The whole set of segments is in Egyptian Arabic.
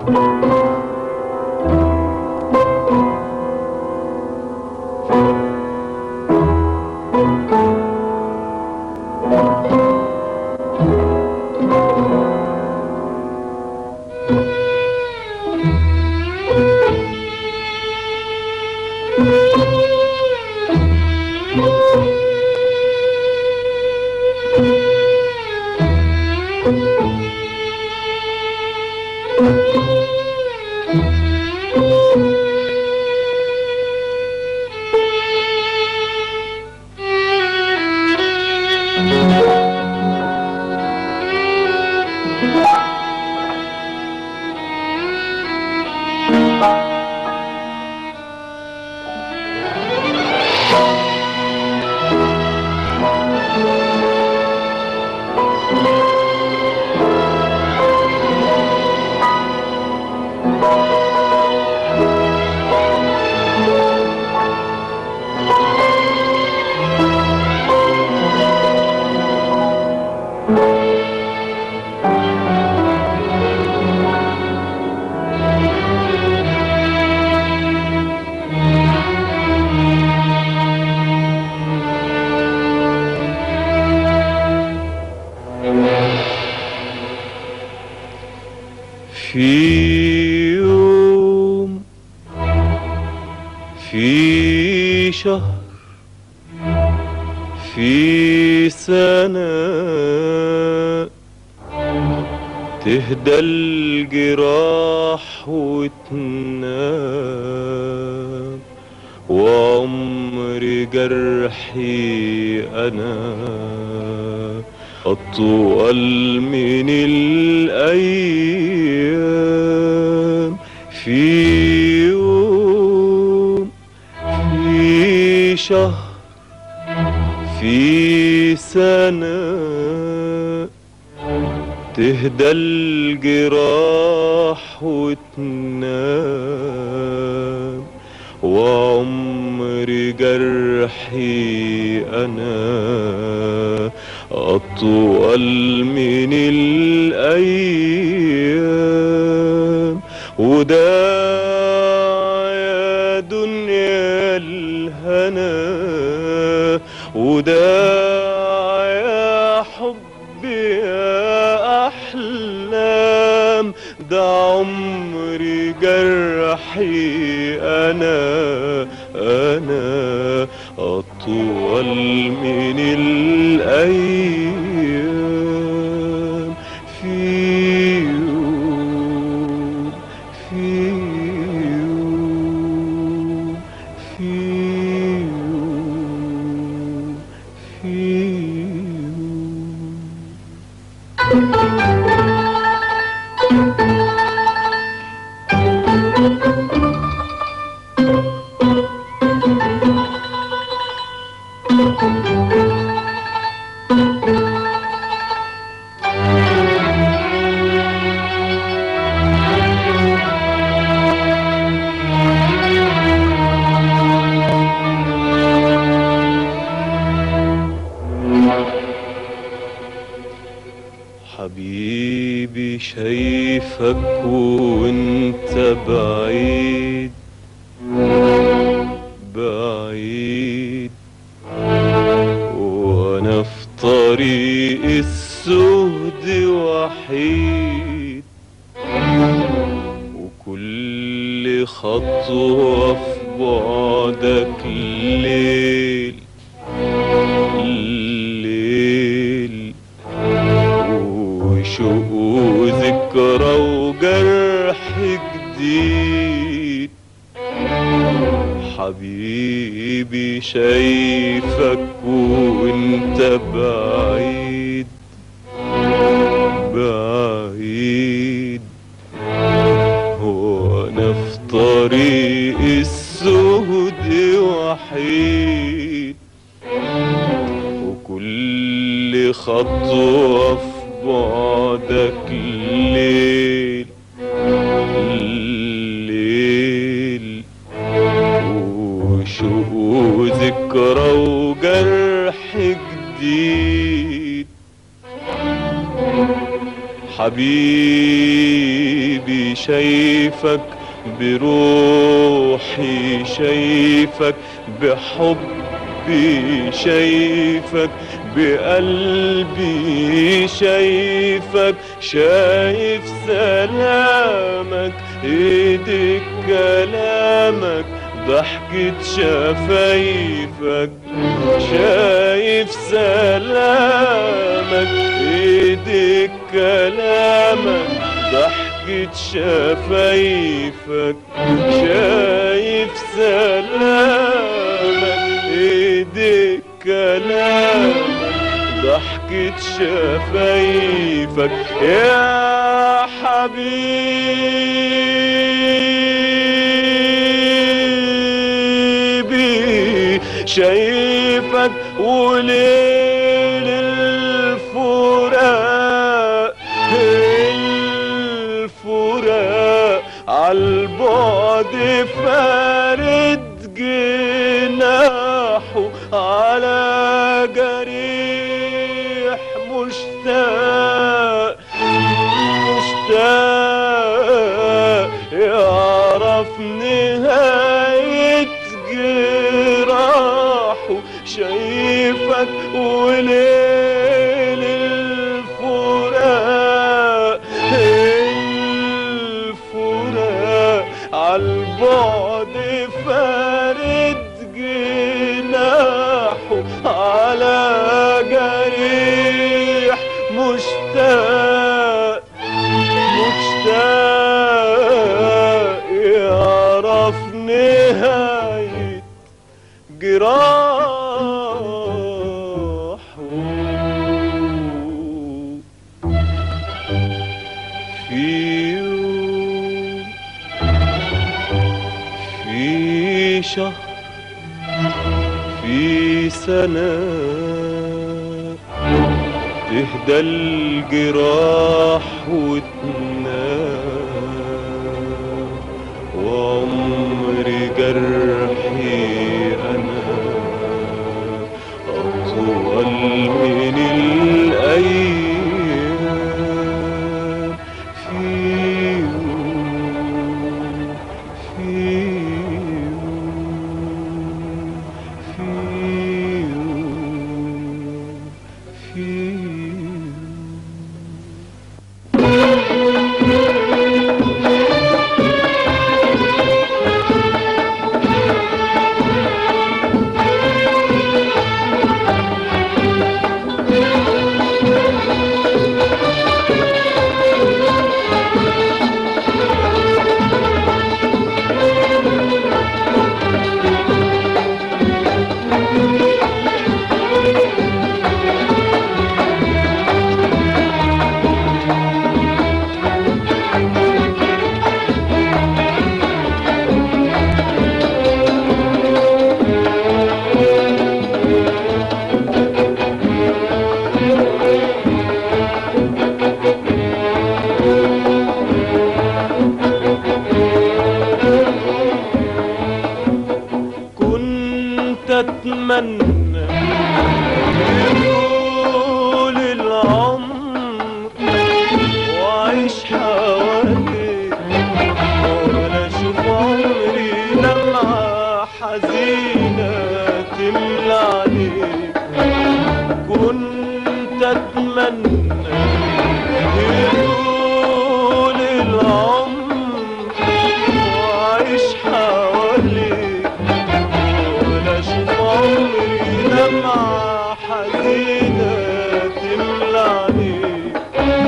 في يوم في شهر في سنة تهدى الجراح وتنام وعمر جرحي أنا أطول من الأيام في يوم في شهر في سنة تهدى الجراح وتنام وعمر جرحي أنا أطول من الأيام وده يا دنيا الهنا وده يا حب يا أحلام ده عمري جرحي أنا أنا أطول من الأيام في يوم في يوم في يوم في يوم حبيبي شايفك وانت بعيد بعيد وانا في طريق السهد وحيد وكل خطوة في بعدك ليل الليل وشوق وذكرى وجرح جديد حبيبي شايفك وانت بعيد بعيد وانا في طريق السهد وحيد وكل خطوة في بعدك ليل الليل وشوق وذكرى وجرح جديد حبيبي شايفك بروحي شايفك بحبي شايفك بقلبي شايفك شايف سلامك ايدك كلامك ضحكة شفايفك شايف سلامك ايدك كلامك ضحكة شفايفك شايف سلامك ايدك كلامك ضحكة شفايفك يا حبيبي شايفك وليل الفراق الفراق عالبعد فارد جناحه على جريح مشتاق مشتاق يعرف نهاية جراحه شايفك وليل الفراق الفراق عالبعد فارد جناحه على جريح مشتاق مشتاق يعرف نهاية جراحه في يوم في شهر في سنة تهدى الجراح وتنام وعمر جرحي أنا أطول من الأيام في يوم في يوم في يوم في يوم كنت اتمنى طول العمر واعيش حواليك ولا اشوف عمري دمعة حزينة تملى عليك كنت اتمنى طول العمر واعيش حواليك ولا اشوف عمري دمعة حزينة تملى عليك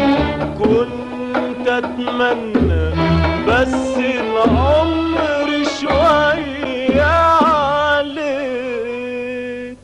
كنت اتمنى بس العمر شوية عليك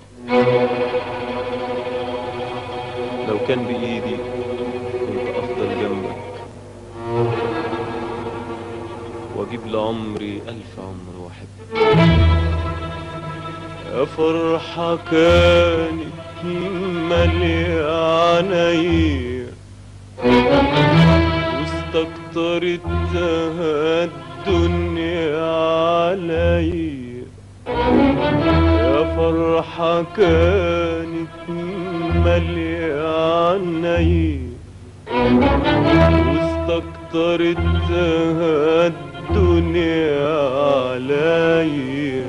لو كان بإيدي كنت أفضل جنبك وأجيب لعمري ألف عمر وأحبك يا فرحة كانت مليانة واستكترتها الدنيا عليا يا فرحة كانت مليانة واستكترتها اخترتها الدنيا عليا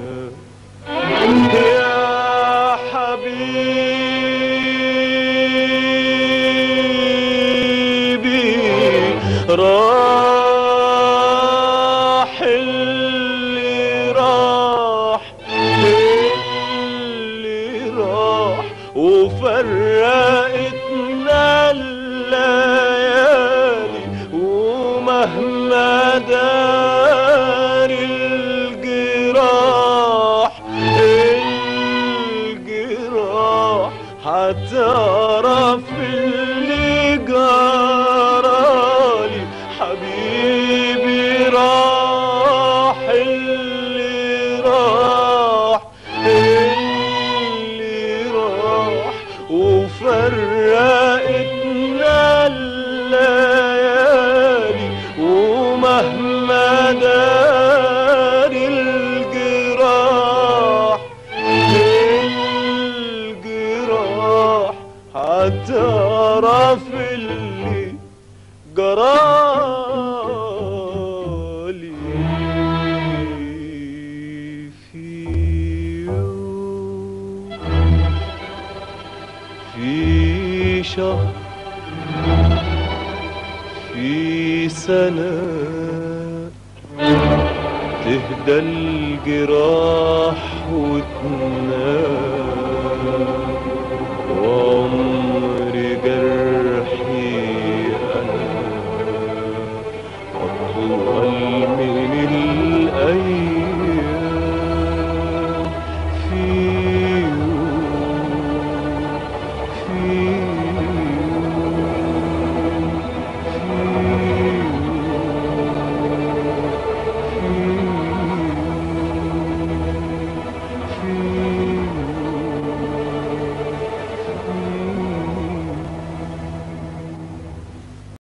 يا حبيبي راح اللي راح اللي راح وفرقتنا الليالي ومهما دار الجراح الجراح هتعرف اللي جرالي حبيبي راح اللي راح اللي راح وفرقتنا الليالي ومهما دار الجراح الجراح هتعرف اللي جرالي في يوم في شهر في سنة تهدى الجراح وتنام